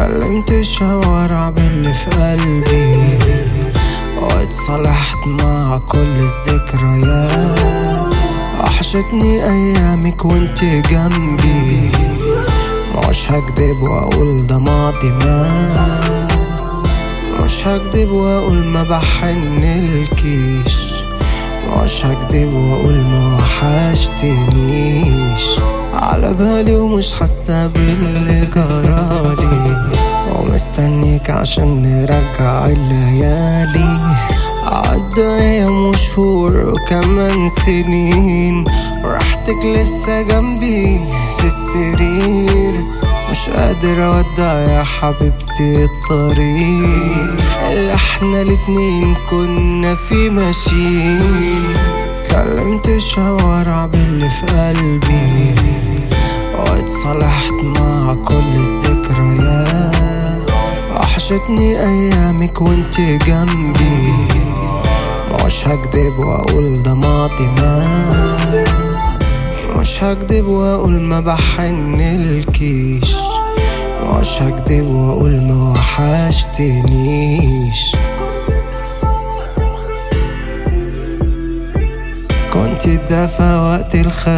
كلمت الشوارع باللي في قلبي واتصالحت مع كل الذكريات وحشتني ايامك وانت جنبي مش هكدب واقول ده ماضي ما مش هكدب واقول ما بحنلكيش مش هكدب واقول ما وحشتنيش على بالي ومش حاسه باللي جرالي ومستنيك عشان نرجع الليالي عدى ايام وشهور وكمان سنين راحتك لسه جنبي في السرير مش قادر اودع يا حبيبتي الطريق اللي احنا الاتنين كنا في ماشيين كلمت الشوارع باللي في قلبي واتصالحت مع كل الذكريات وحشتني ايامك وانت جنبي مش هكدب واقول ده ماضي ما مش هكدب واقول ما بحنلكيش مش هكدب واقول ما وحشتنيش كنت الدفى وقت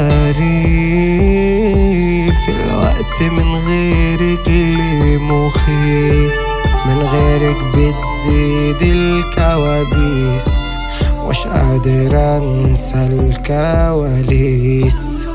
الخريف الوقت من غيرك ليه مخيف من غيرك بتزيد الكوابيس مش قادر انسى الكواليس